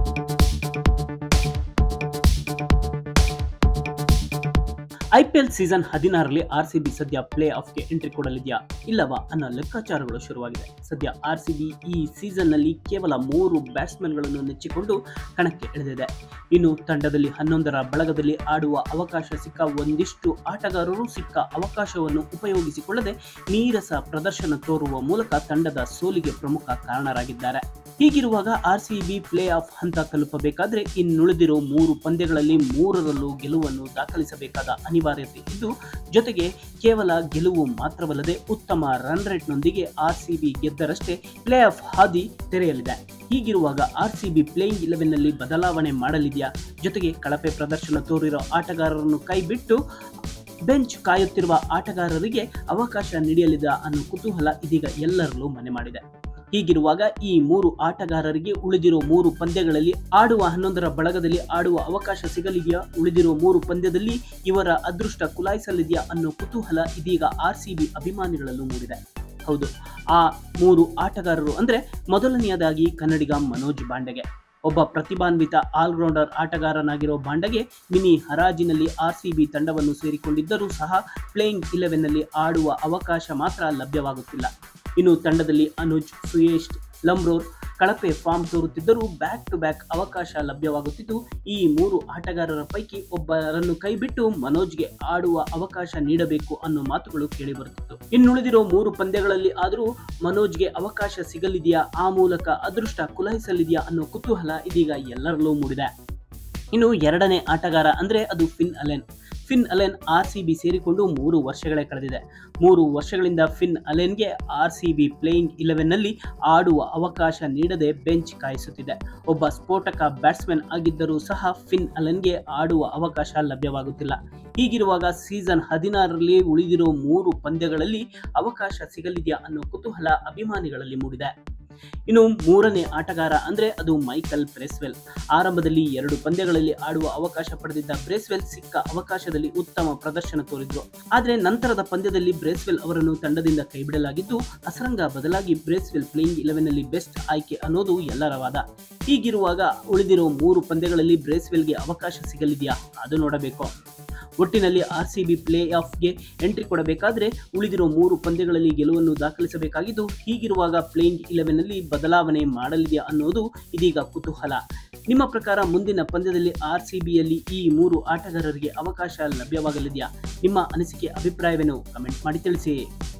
IPL season ಹದಿನಾರರಲ್ಲಿ RCB ಸದ್ಯ play ಆಫ್ಗೆ ಎಂಟ್ರಿ ಕೊಡಲಿದೆಯಾ ಇಲ್ಲವಾ ಅನ್ನೋ ಲೆಕ್ಕಾಚಾರಗಳು ಶುರುವಾಗಿದೆ ಸದ್ಯ ಆರ್ಸಿಬಿ ಈ ಸೀಸನ್ನಲ್ಲಿ ಕೇವಲ ಮೂರು ಬ್ಯಾಟ್ಸ್ಮನ್ಗಳನ್ನು ನೆಚ್ಚಿಕೊಂಡು ಕಣಕ್ಕೆ ಇಳಿದಿದೆ ಇನ್ನು ತಂಡದಲ್ಲಿ ಹನ್ನೊಂದರ ಬಳಗದಲ್ಲಿ ಆಡುವ ಅವಕಾಶ ಸಿಕ್ಕ ಒಂದಿಷ್ಟು ಆಟಗಾರರು ಸಿಕ್ಕ ಅವಕಾಶವನ್ನು ಉಪಯೋಗಿಸಿಕೊಳ್ಳದೆ ನೀರಸ ಪ್ರದರ್ಶನ ತೋರುವ ಮೂಲಕ ತಂಡದ ಸೋಲಿಗೆ ಪ್ರಮುಖ ಕಾರಣರಾಗಿದ್ದಾರೆ ಹೀಗಿರುವಾಗ ಆರ್ಸಿಬಿ ಪ್ಲೇ ಆಫ್ ಹಂತ ತಲುಪಬೇಕಾದ್ರೆ ಇನ್ನುಳಿದಿರೋ ಮೂರು ಪಂದ್ಯಗಳಲ್ಲಿ ಮೂರರಲ್ಲೂ ಗೆಲುವನ್ನು ದಾಖಲಿಸಬೇಕಾದ ಅನಿವಾರ್ಯತೆ ಇದ್ದು ಜೊತೆಗೆ ಕೇವಲ ಗೆಲುವು ಮಾತ್ರವಲ್ಲದೆ ಉತ್ತಮ ರನ್ ರೇಟ್ನೊಂದಿಗೆ ಆರ್ಸಿಬಿ ಗೆದ್ದರಷ್ಟೇ ಪ್ಲೇ ಆಫ್ ಹಾದಿ ತೆರೆಯಲಿದೆ ಹೀಗಿರುವಾಗ ಆರ್ಸಿಬಿ ಪ್ಲೇಯಿಂಗ್ ಇಲೆವೆನ್ನಲ್ಲಿ ಬದಲಾವಣೆ ಮಾಡಲಿದೆಯಾ ಜೊತೆಗೆ ಕಳಪೆ ಪ್ರದರ್ಶನ ತೋರಿರೋ ಆಟಗಾರರನ್ನು ಕೈಬಿಟ್ಟು ಬೆಂಚ್ ಕಾಯುತ್ತಿರುವ ಆಟಗಾರರಿಗೆ ಅವಕಾಶ ನೀಡಲಿದ ಅನ್ನೋ ಕುತೂಹಲ ಇದೀಗ ಎಲ್ಲರಲ್ಲೂ ಮನೆ ಮಾಡಿದೆ ಹೀಗಿರುವಾಗ ಈ ಮೂರು ಆಟಗಾರರಿಗೆ ಉಳಿದಿರೋ ಮೂರು ಪಂದ್ಯಗಳಲ್ಲಿ ಆಡುವ ಹನ್ನೊಂದರ ಬಳಗದಲ್ಲಿ ಆಡುವ ಅವಕಾಶ ಸಿಗಲಿದೆಯಾ ಉಳಿದಿರೋ ಮೂರು ಪಂದ್ಯದಲ್ಲಿ ಇವರ ಅದೃಷ್ಟ ಕುಲಾಯಿಸಲಿದೆಯಾ ಅನ್ನೋ ಕುತೂಹಲ ಇದೀಗ ಆರ್ ಸಿ ಬಿ ಅಭಿಮಾನಿಗಳಲ್ಲೂ ಮೂಡಿದೆ ಹೌದು ಆ ಮೂರು ಆಟಗಾರರು ಅಂದ್ರೆ ಮೊದಲನೆಯದಾಗಿ ಕನ್ನಡಿಗ ಮನೋಜ್ ಬಾಂಡೆಗೆ ಒಬ್ಬ ಪ್ರತಿಭಾನ್ವಿತ ಆಲ್ರೌಂಡರ್ ಆಟಗಾರನಾಗಿರೋ ಬಾಂಡಗೆ ಮಿನಿ ಹರಾಜಿನಲ್ಲಿ ಆರ್ಸಿಬಿ ತಂಡವನ್ನು ಸೇರಿಕೊಂಡಿದ್ದರೂ ಸಹ ಪ್ಲೇಯಿಂಗ್ ಇಲೆವೆನ್ನಲ್ಲಿ ಆಡುವ ಅವಕಾಶ ಮಾತ್ರ ಲಭ್ಯವಾಗುತ್ತಿಲ್ಲ ಇನ್ನು ತಂಡದಲ್ಲಿ ಅನುಜ್ ಸುಯೇಶ್ ಲಮ್ರೋರ್ ಕಳಪೆ ಫಾರ್ಮ್ ತೋರುತ್ತಿದ್ದರೂ ಬ್ಯಾಕ್ ಟು ಬ್ಯಾಕ್ ಅವಕಾಶ ಲಭ್ಯವಾಗುತ್ತಿದ್ದು ಈ ಮೂರು ಆಟಗಾರರ ಪೈಕಿ ಒಬ್ಬರನ್ನು ಕೈಬಿಟ್ಟು ಮನೋಜ್ಗೆ ಆಡುವ ಅವಕಾಶ ನೀಡಬೇಕು ಅನ್ನೋ ಮಾತುಗಳು ಕೇಳಿಬರುತ್ತಿತ್ತು ಇನ್ನುಳಿದಿರೋ ಮೂರು ಪಂದ್ಯಗಳಲ್ಲಿ ಆದರೂ ಮನೋಜ್ಗೆ ಅವಕಾಶ ಸಿಗಲಿದೆಯಾ ಆ ಮೂಲಕ ಅದೃಷ್ಟ ಕುಲಾಯಿಸಲಿದೆಯಾ ಅನ್ನೋ ಕುತೂಹಲ ಇದೀಗ ಎಲ್ಲರಲ್ಲೂ ಮೂಡಿದೆ ಇನ್ನು ಎರಡನೇ ಆಟಗಾರ ಅಂದ್ರೆ ಅದು Finn Allen Finn Allen R C B ಸೇರಿಕೊಂಡು ಮೂರು ವರ್ಷಗಳೇ ಕಳೆದಿದೆ ಮೂರು ವರ್ಷಗಳಿಂದ ಫಿನ್ ಅಲೆನ್ಗೆ ಆರ್ ಸಿ ಬಿ ಪ್ಲೇಯಿಂಗ್ ಇಲೆವೆನ್ನಲ್ಲಿ ಆಡುವ ಅವಕಾಶ ನೀಡದೆ ಬೆಂಚ್ ಕಾಯಿಸುತ್ತಿದೆ ಒಬ್ಬ ಸ್ಫೋಟಕ ಬ್ಯಾಟ್ಸ್ಮನ್ ಆಗಿದ್ದರೂ ಸಹ ಫಿನ್ ಅಲೆನ್ಗೆ ಆಡುವ ಅವಕಾಶ ಲಭ್ಯವಾಗುತ್ತಿಲ್ಲ ಹೀಗಿರುವಾಗ ಸೀಸನ್ ಹದಿನಾರರಲ್ಲಿ ಉಳಿದಿರೋ ಮೂರು ಪಂದ್ಯಗಳಲ್ಲಿ ಅವಕಾಶ ಸಿಗಲಿದೆಯಾ ಅನ್ನೋ ಕುತೂಹಲ ಅಭಿಮಾನಿಗಳಲ್ಲಿ ಮೂಡಿದೆ ಇನ್ನು ಮೂರನೇ ಆಟಗಾರ ಅಂದ್ರೆ ಅದು ಮೈಕಲ್ ಬ್ರೆಸ್ವೆಲ್ ಆರಂಭದಲ್ಲಿ ಎರಡು ಪಂದ್ಯಗಳಲ್ಲಿ ಆಡುವ ಅವಕಾಶ ಪಡೆದಿದ್ದ ಬ್ರೇಸ್ವೆಲ್ ಸಿಕ್ಕ ಅವಕಾಶದಲ್ಲಿ ಉತ್ತಮ ಪ್ರದರ್ಶನ ತೋರಿದ್ರು ಆದರೆ ನಂತರದ ಪಂದ್ಯದಲ್ಲಿ ಬ್ರೇಸ್ವೆಲ್ ಅವರನ್ನು ತಂಡದಿಂದ ಕೈಬಿಡಲಾಗಿದ್ದು ಅಸರಂಗ ಬದಲಾಗಿ ಬ್ರೇಸ್ವೆಲ್ ಪ್ಲೇಯಿಂಗ್ ಇಲೆವೆನ್ ಅಲ್ಲಿ ಬೆಸ್ಟ್ ಆಯ್ಕೆ ಅನ್ನೋದು ಎಲ್ಲರ ವಾದ ಹೀಗಿರುವಾಗ ಉಳಿದಿರೋ ಮೂರು ಪಂದ್ಯಗಳಲ್ಲಿ ಬ್ರೇಸ್ವೆಲ್ಗೆ ಅವಕಾಶ ಸಿಗಲಿದೆಯಾ ಅದು ನೋಡಬೇಕು ಒಟ್ಟಿನಲ್ಲಿ ಆರ್ ಸಿ ಬಿ ಪ್ಲೇ ಆಫ್ಗೆ ಎಂಟ್ರಿ ಕೊಡಬೇಕಾದ್ರೆ ಉಳಿದಿರೋ ಮೂರು ಪಂದ್ಯಗಳಲ್ಲಿ ಗೆಲುವನ್ನು ದಾಖಲಿಸಬೇಕಾಗಿದ್ದು ಹೀಗಿರುವಾಗ ಪ್ಲೇಯಿಂಗ್ ಇಲೆವೆನ್ನಲ್ಲಿ ಬದಲಾವಣೆ ಮಾಡಲಿದೆಯಾ ಅನ್ನೋದು ಇದೀಗ ಕುತೂಹಲ ನಿಮ್ಮ ಪ್ರಕಾರ ಮುಂದಿನ ಪಂದ್ಯದಲ್ಲಿ ಆರ್ ಸಿ ಬಿಯಲ್ಲಿ ಈ ಮೂರು ಆಟಗಾರರಿಗೆ ಅವಕಾಶ ಲಭ್ಯವಾಗಲಿದೆಯಾ ನಿಮ್ಮ ಅನಿಸಿಕೆ ಅಭಿಪ್ರಾಯವೇನು ಕಮೆಂಟ್ ಮಾಡಿ ತಿಳಿಸಿ